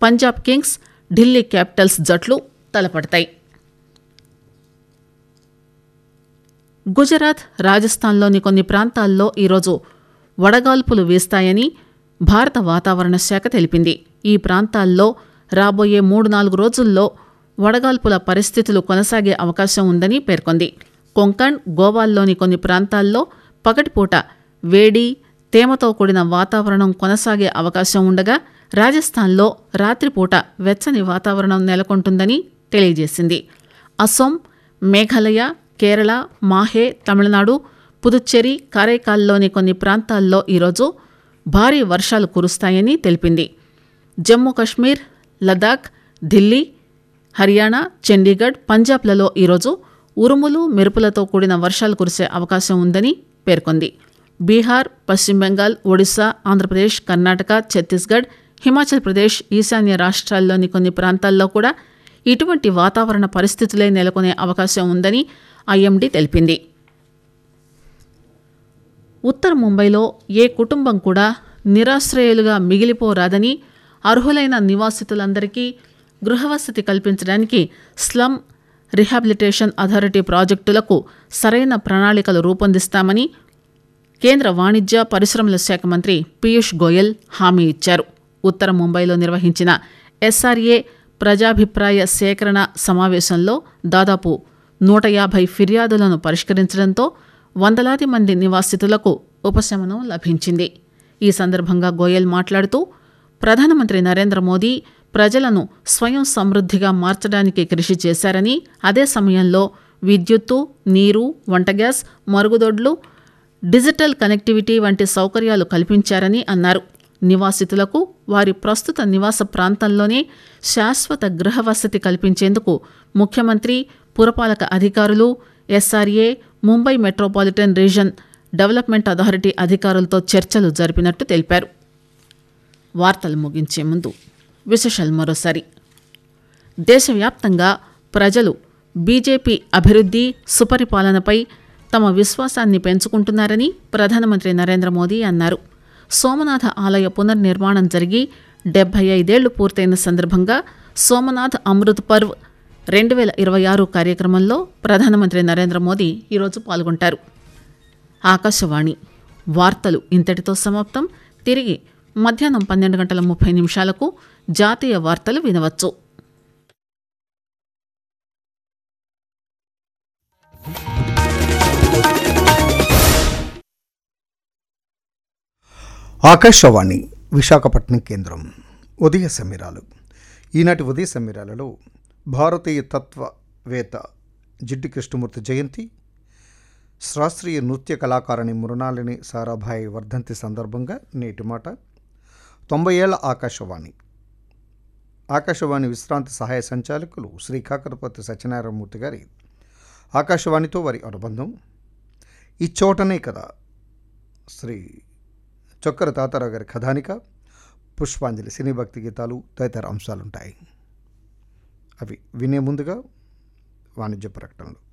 Punjab Kings Delhi Capitals జట్లు తలపడతాయి గుజరాత్ రాజస్థాన్లోని కొన్ని ప్రాంతాల్లో ఈరోజు వడగాల్పులు వీస్తాయని భారత వాతావరణ శాఖ తెలిపింది ఈ ప్రాంతాల్లో రాబోయే మూడు నాలుగు రోజుల్లో వడగాల్పుల పరిస్థితులు కొనసాగే అవకాశం ఉందని పేర్కొంది కొంకణ్ గోవాల్లోని కొన్ని ప్రాంతాల్లో పగటిపూట వేడి తేమతో కూడిన వాతావరణం కొనసాగే అవకాశం ఉండగా రాజస్థాన్లో రాత్రిపూట వెచ్చని వాతావరణం నెలకొంటుందని తెలియజేసింది అసోం మేఘాలయ కేరళ మాహే తమిళనాడు పుదుచ్చేరి కారైకాల్లోని కొన్ని ప్రాంతాల్లో ఈరోజు భారీ వర్షాలు కురుస్తాయని తెలిపింది జమ్మూ కశ్మీర్ లదాఖ్ ఢిల్లీ హర్యానా చండీగఢ్ పంజాబ్లలో ఈరోజు ఉరుములు మెరుపులతో కూడిన వర్షాలు కురిసే అవకాశం ఉందని పేర్కొంది బీహార్ పశ్చిమ బెంగాల్ ఒడిశా ఆంధ్రప్రదేశ్ కర్ణాటక ఛత్తీస్గఢ్ హిమాచల్ ప్రదేశ్ ఈశాన్య రాష్ట్రాల్లోని కొన్ని ప్రాంతాల్లో కూడా ఇటువంటి వాతావరణ పరిస్థితులే నెలకొనే అవకాశం ఉందని ఐఎండీ తెలిపింది ఉత్తర ముంబైలో ఏ కుటుంబం కూడా నిరాశ్రయులుగా మిగిలిపోరాదని అర్హులైన నివాసితులందరికీ గృహవసతి కల్పించడానికి స్లమ్ రిహాబిలిటేషన్ అథారిటీ ప్రాజెక్టులకు సరైన ప్రణాళికలు రూపొందిస్తామని కేంద్ర వాణిజ్య పరిశ్రమల శాఖ మంత్రి పీయూష్ గోయల్ హామీ ఇచ్చారు ఉత్తర ముంబైలో నిర్వహించిన ఎస్ఆర్ఏ ప్రజాభిప్రాయ సేకరణ సమావేశంలో దాదాపు నూట యాభై ఫిర్యాదులను పరిష్కరించడంతో వందలాది మంది నివాసితులకు ఉపశమనం లభించింది ఈ సందర్భంగా గోయల్ మాట్లాడుతూ ప్రధానమంత్రి నరేంద్ర మోదీ ప్రజలను స్వయం సమృద్ధిగా మార్చడానికి కృషి చేశారని అదే సమయంలో విద్యుత్తు నీరు వంట గ్యాస్ మరుగుదొడ్లు డిజిటల్ కనెక్టివిటీ వంటి సౌకర్యాలు కల్పించారని అన్నారు నివాసితులకు వారి ప్రస్తుత నివాస ప్రాంతంలోనే శాశ్వత గృహవసతి కల్పించేందుకు ముఖ్యమంత్రి పురపాలక అధికారులు SRA Mumbai metropolitan region development authority అధికారులతో చర్చలు జరిపినట్టు తెలిపారు వార్తలు ముగించే ముందు విశేషాలు మరోసారి దేశవ్యాప్తంగా ప్రజలు బీజేపీ అభివృద్ధి సుపరిపాలనపై తమ విశ్వాసాన్ని పెంచుకుంటున్నారని ప్రధానమంత్రి నరేంద్ర మోదీ అన్నారు సోమనాథ ఆలయ పునర్నిర్మాణం జరిగి డెబ్బై ఐదేళ్లు పూర్తయిన సందర్భంగా సోమనాథ్ అమృత్ పర్వ్ రెండు వేల ఇరవై ఆరు కార్యక్రమంలో ప్రధానమంత్రి నరేంద్ర మోదీ ఈరోజు పాల్గొంటారు ఆకాశవాణి వార్తలు ఇంతటితో సమాప్తం తిరిగి మధ్యాహ్నం పన్నెండు గంటల ముప్పై నిమిషాలకు జాతీయ వార్తలు వినవచ్చు ఆకాశవాణి విశాఖపట్నం కేంద్రం ఉదయ సమీరాలు ఈనాటి ఉదయ సమీరాలలో భారతీయ తత్వవేత్త జిడ్డు కృష్ణమూర్తి జయంతి శాస్త్రీయ నృత్య కళాకారిణి మృణాలిని సారాభాయ్ వర్ధంతి సందర్భంగా నేటి మాట తొంభై ఏళ్ల ఆకాశవాణి ఆకాశవాణి విశ్రాంతి సహాయ సంచాలకులు శ్రీ కాకరపతి సత్యనారాయణమూర్తి గారి ఆకాశవాణితో వారి అనుబంధం ఈ చోటనే కదా శ్రీ చొక్కర తాతారావు గారి కథానిక పుష్పాంజలి సినీ భక్తి గీతాలు తదితర అంశాలుంటాయి అవి వినే ముందుగా వాణిజ్య ప్రకటనలు